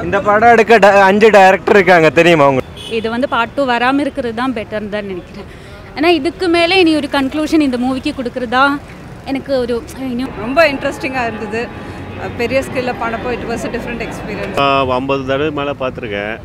இந்த படம் எடுக்க ட- அஞ்சு டைரக்டர் இருக்காங்க தெரியுமா உங்களுக்கு இது வந்து பார்ட் டூ வராமல் இருக்கிறது தான் பெட்டர்னு தான் நினைக்கிறேன் ஏன்னா இதுக்கு மேலே இனி ஒரு கன்க்ளூஷன் இந்த மூவிக்கு கொடுக்குறதா எனக்கு ஒரு இன்னும் ரொம்ப இன்ட்ரெஸ்டிங்காக இருந்தது அஹ் பெரிய ஸ்கில்ல பண்ணப்போ it was a different experience ஐம்பது தடவை மேலே பார்த்துருக்கேன்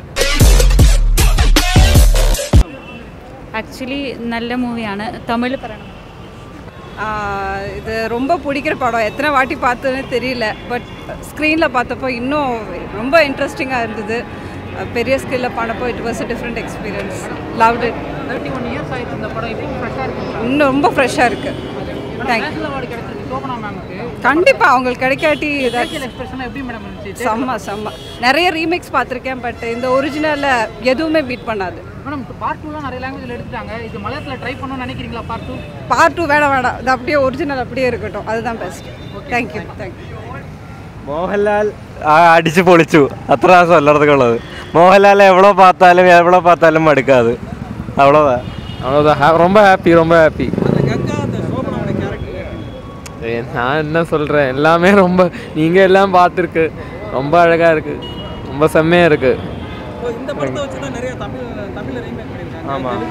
ஆக்சுவலி நல்ல மூவியான தமிழ் பரணம் இது ரொம்ப பிடிக்கிற படம் எத்தனை வாட்டி பார்த்ததுன்னு தெரியல பட் ஸ்க்ரீனில் பார்த்தப்போ இன்னும் ரொம்ப இன்ட்ரெஸ்டிங்காக இருந்தது அஹ் பெரிய ஸ்கில்ல பண்ணப்போ it was a different experience loved it thirty one years ஆயிடுச்சு இந்த படம் இப்போ ஃப்ரெஷ்ஷாக இருக்கு இன்னும் ரொம்ப ஃப்ரெஷ்ஷாக இருக்குது தேங்க்யூ நேஷனல் அவார்டு கிடைச்சிருக்கு சோபனா மேமுக்கு கண்டிப்பாக அவங்களுக்கு கிடைக்காட்டி இதாக ஃபேஷியல் எக்ஸ்பிரஷன் எப்படி மேடம் இருந்துச்சு செம்ம செம்ம நிறைய ரீமேக்ஸ் பார்த்துருக்கேன் பட் இந்த ஒரிஜினலில் எதுவுமே பீட் பண்ணாது மேடம் பார்ட் டூலாம் நிறைய லாங்குவேஜில் எடுத்துட்டாங்க இது மலையாளத்தில் ட்ரை பண்ணணும்னு நினைக்கிறீங்களா பார்ட் டூ பார்ட் டூ வேணாம் வேணாம் இது அப்படியே ஒரிஜினல் அப்படியே இருக்கட்டும் அதுதான் பெஸ்ட் தேங்க்யூ தேங்க்யூ മോഹൻലാൽ ആ, അടിച്ച് പൊളിച്ചു അത്ര എല്ലാവർക്കുള്ളത് മോഹൻലാൽ എവിടെ பார்த்தாலும் എവിടെ பார்த்தாலும் മടുക്കാது அவ்வளோதான் அவ்வளோதான் ஹே ரொம்ப ஹாப்பி ரொம்ப ஹாப்பி நான் என்ன சொல்கிறேன் எல்லாமே ரொம்ப நீங்கள் எல்லாம் பார்த்துருக்கு ரொம்ப அழகாக இருக்குது ரொம்ப செம்மையாக இருக்குது ஆமாம்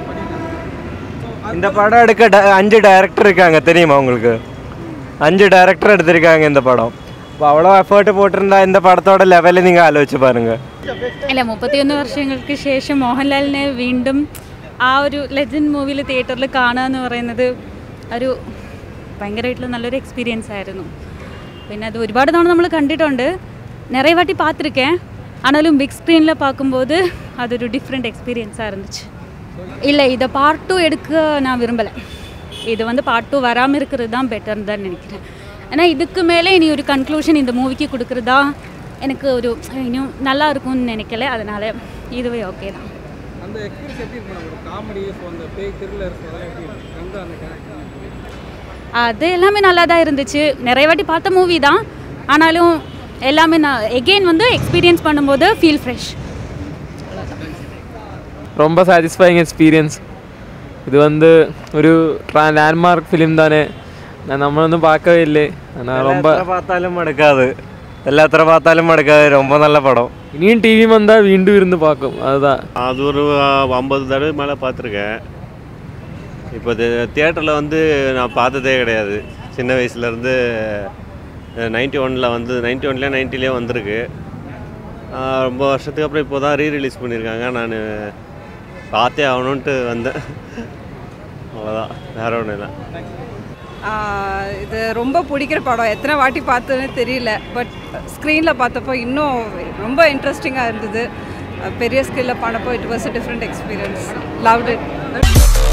இந்த படம் எடுக்க ட- அஞ்சு டைரக்டர் இருக்காங்க தெரியுமா உங்களுக்கு அஞ்சு டைரக்டர் எடுத்திருக்காங்க இந்த படம் അപ്പോൾ அவ்வளோ எஃபர்ட் போட்டிருந்தா இந்த படத்தோட ലെവൽ നിങ്ങൾ ആലോചിച്ച് பாருங்க അല്ല മുപ്പത്തിയൊന്ന് വർഷങ്ങൾക്ക് ശേഷം മോഹൻലാലിനെ വീണ്ടും ആ ഒരു ലെജൻഡ് മൂവിയിൽ തിയേറ്ററിൽ കാണുക എന്ന് പറയുന്നത് ഒരു ഭയങ്കരമായിട്ടുള്ള നല്ലൊരു എക്സ്പീരിയൻസ് ആയിരുന്നു പിന്നെ അത് ഒരുപാട് തവണ നമ്മൾ കണ്ടിട്ടുണ്ട് நிறைய வாட்டி பார்த்துருக்கேன் ஆனாலும் பிக் ஸ்க்ரீனில் பார்க்கும்போது அது ஒரு டிஃப்ரெண்ட் எக்ஸ்பீரியன்ஸாக இருந்துச்சு இல்லை இதை பார்ட் டூ எடுக்க நான் விரும்பலை இது வந்து பார்ட் டூ வராமல் இருக்கிறது தான் பெட்டர்னு தான் நினைக்கிறேன் ஏன்னா இதுக்கு மேலே இனி ஒரு கன்க்ளூஷன் இந்த மூவிக்கு கொடுக்குறதா எனக்கு ஒரு இன்னும் நல்லா இருக்கும்னு நினைக்கல அதனால் இதுவே ஓகே தான் அந்த எக்ஸ்பீரியன்ஸ் எப்படி இருக்கும் ஒரு காமெடி ஸோ அந்த பேய் த்ரில்லர் அதெல்லாம் எப்படி இருக்கும் அந்த அந்த character? அது எல்லாமே நல்லா தான் இருந்துச்சு நிறைய வாட்டி பார்த்த மூவி தான் ஆனாலும் எல்லாமே நான் எகெயின் வந்து எக்ஸ்பீரியன்ஸ் பண்ணும்போது ஃபீல் ஃப்ரெஷ் ரொம்ப சாட்டிஸ்ஃபைங் எக்ஸ்பீரியன்ஸ் இது வந்து ஒரு ലാൻഡ്മാർക്ക് ഫിലിം തന്നെ ഞാൻ നമ്മളൊന്നും பார்க்கவே இல்லை ஆனால் ரொம்ப എത്ര பார்த்தாலும் മടുക്കാது எல்லாம் எത്ര பார்த்தாலும் மடுக்காது ரொம்ப நல்ல படம் இனியும் டிவி வந்தால் வீண்டும் இருந்து பார்க்கும் அதுதான் அது ஒரு ஐம்பது தடவை மேலே பார்த்துருக்கேன் இப்போ தியேட்டரில் வந்து நான் பார்த்ததே கிடையாது சின்ன வயசுலேருந்து நைன்டி ஒனில் வந்து நைன்டி ஒன்லேயே நைன்ட்டிலே வந்திருக்கு ஆஹ் ரொம்ப வருஷத்துக்கு அப்புறம் இப்போ தான் ரீ ரிலீஸ் பண்ணியிருக்காங்க நான் பார்த்தே ஆகணுன்ட்டு வந்தேன் அவ்வளோதான் வேற ஒன்றும் இல்லை ஆஹ் இது ரொம்ப பிடிக்கிற படம் எத்தனை வாட்டி பார்த்ததுன்னு தெரியல பட் ஸ்க்ரீனில் பார்த்தப்போ இன்னும் ரொம்ப இன்ட்ரெஸ்டிங்காக இருந்தது அஹ் பெரிய ஸ்கில்ல பண்ணப்போ it was a different experience loved it